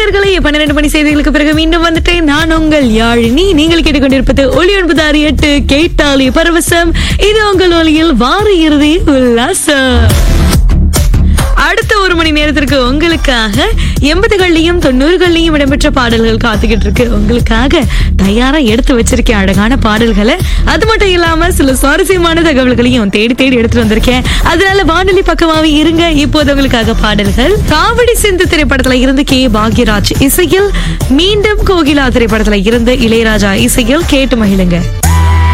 நேயர்களே பன்னிரண்டு மணி செய்திகளுக்கு பிறகு மீண்டும் வந்துட்டேன் நான் உங்கள் யாழினி நீங்கள் கேட்டுக்கொண்டிருப்பது ஒளி ஒன்பது ஆறு எட்டு கேட்டாலி பரவசம் இது உங்கள் ஒளியில் வார இறுதி உல்லாசம் அடுத்த ஒரு மணி நேரத்திற்கு உங்களுக்காக எண்பதுகள்லயும் தொண்ணூறுகள்லயும் இடம்பெற்ற பாடல்கள் காத்துக்கிட்டு இருக்கு உங்களுக்காக தயாரா எடுத்து வச்சிருக்கேன் அழகான பாடல்களை அது மட்டும் இல்லாம சில சுவாரஸ்யமான தகவல்களையும் தேடி தேடி எடுத்துட்டு வந்திருக்கேன் அதனால வானொலி பக்கமாவே இருங்க இப்போது உங்களுக்காக பாடல்கள் காவடி சிந்து திரைப்படத்துல இருந்து கே பாக்யராஜ் இசையில் மீண்டும் கோகிலா திரைப்படத்துல இருந்து இளையராஜா இசையில் கேட்டு மகிழுங்க